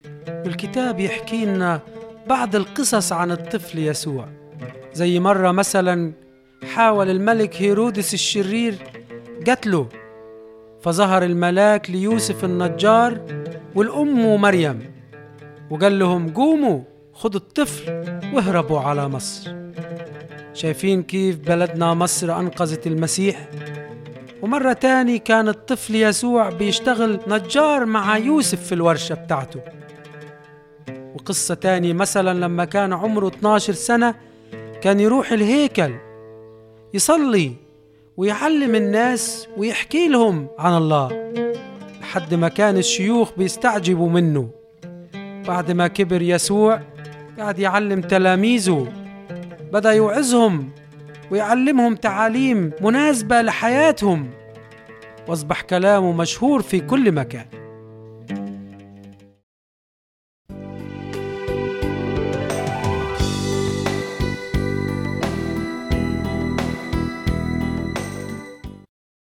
والكتاب يحكي لنا بعض القصص عن الطفل يسوع زي مرة مثلا حاول الملك هيرودس الشرير قتله فظهر الملاك ليوسف النجار والأم مريم وقال لهم قوموا خدوا الطفل واهربوا على مصر شايفين كيف بلدنا مصر أنقذت المسيح ومرة تاني كان الطفل يسوع بيشتغل نجار مع يوسف في الورشة بتاعته وقصة تاني مثلا لما كان عمره 12 سنة كان يروح الهيكل يصلي ويعلم الناس ويحكي لهم عن الله لحد ما كان الشيوخ بيستعجبوا منه بعد ما كبر يسوع قعد يعلم تلاميذه بدأ يوعظهم ويعلمهم تعاليم مناسبة لحياتهم واصبح كلامه مشهور في كل مكان